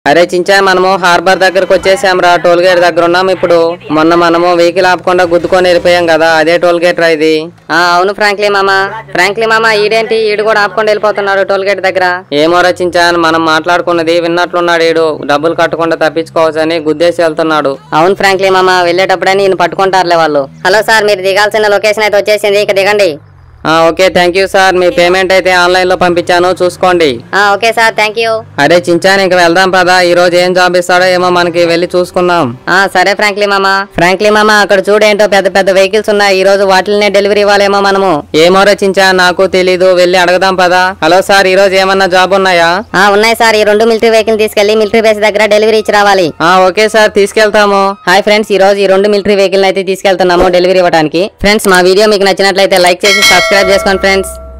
అరే చించా మనము హార్బర్ దగ్గరకు వచ్చేసాం రా టోల్ గేట్ దగ్గర ఉన్నాం ఇప్పుడు మొన్న మనము వెహికల్ ఆపకుండా గుద్దుకొని వెళ్ళిపోయాం కదా అదే టోల్ గేట్ రా ఇది ఆ అవును ఫ్రాంక్లీ మామ ఫ్రాంక్లీ మామ ఈడేంటి ఈడు కూడా ఆపుకొని వెళ్ళిపోతున్నాడు టోల్ గేట్ దగ్గర ఏమో రచించాన్ మనం మాట్లాడుకున్నది విన్నట్లున్నాడు ఈడు డబ్బులు కట్టకుండా తప్పించుకోవచ్చని గుద్దేసి వెళ్తున్నాడు అవును ఫ్రాంక్లీ మామ వెళ్ళేటప్పుడే నేను పట్టుకుంటారులే వాళ్ళు హలో సార్ మీరు దిగాల్సిన లొకేషన్ అయితే వచ్చేసింది ఇక దిగండి ఆ, ఓకే థ్యాంక్ యూ సార్ మీ పేమెంట్ అయితే ఆన్లైన్ లో పంపించాను చూసుకోండి ఆ ఓకే సార్ థ్యాంక్ యూ అరే చించాన్ ఇంక వెళ్దాం పదా ఈ రోజు ఏం జాబ్ ఇస్తాడో ఏమో మనకి వెళ్ళి చూసుకుందాం ఆ సరే ఫ్రాంక్లీ మామ ఫ్రాంక్లీ మామ అక్కడ చూడేంటో పెద్ద పెద్ద వెహికల్స్ ఉన్నాయి ఈ రోజు వాటినే డెలివరీ ఇవ్వాలేమో మనము ఏమో రచించా నాకు తెలీదు వెళ్ళి అడగదాం పదా హలో సార్ ఈ రోజు ఏమన్నా జాబ్ ఉన్నాయా ఆ ఉన్నాయి సార్ ఈ రెండు మిలిటరీ వెహికల్ తీసుకెళ్లి మిలిటరీ బేస్ దగ్గర డెలివరీ ఇచ్చి రావాలి ఆ ఓకే సార్ తీసుకెళ్తాము హాయ్ ఫ్రెండ్స్ ఈ రోజు ఈ రెండు మిలిటరీ వెహికల్ అయితే తీసుకెళ్తున్నాము డెలివరీ ఇవ్వడానికి ఫ్రెండ్స్ మా వీడియో మీకు నచ్చినట్లయితే లైక్ చేసి సబ్స్క్రైబ్ చేసుకోండి ఫ్రెండ్స్